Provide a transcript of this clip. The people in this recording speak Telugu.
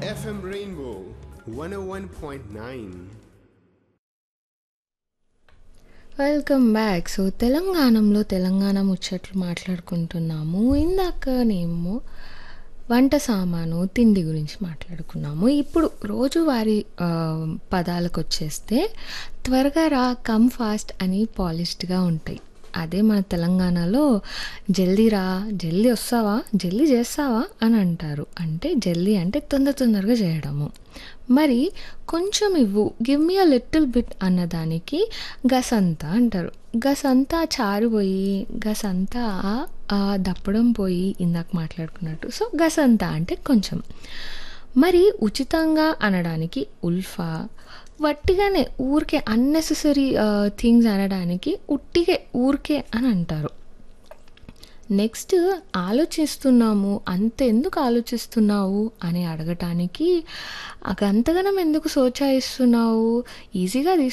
FM Rainbow 101.9. Welcome back so తెలంగాణలో తెలంగాణ ముచ్చట్లు మాట్లాడుకుంటున్నాము ఇందాకనేమో వంట సామాను తిండి గురించి మాట్లాడుకున్నాము ఇప్పుడు రోజువారీ ఆ, పదాలకు వచ్చేస్తే త్వరగా రా కమ్ ఫాస్ట్ అని పాలిష్డ్గా ఉంటాయి అదే మన తెలంగాణలో జల్దీ రా జల్దీ వస్తావా జల్దీ చేస్తావా అని అంటారు అంటే జల్దీ అంటే తొందర తొందరగా చేయడము మరి కొంచెం ఇవ్వు give me a little bit అన్నదానికి గసంతా అంటారు గసంతా చారు పోయి గసంతా ఆ, దప్పడం పోయి ఇందాక మాట్లాడుకున్నట్టు సో గసంతా అంటే కొంచెం మరి ఉచితంగా అనడానికి ఉల్ఫా వట్టిగానే ఊరికే అన్నెసెసరీ థింగ్స్ అనడానికి ఉట్టిగే ఊరికే అని అంటారు నెక్స్ట్ ఆలోచిస్తున్నాము అంత ఎందుకు ఆలోచిస్తున్నావు అని అడగటానికి అంతగానం ఎందుకు సోచాయిస్తున్నావు ఈజీగా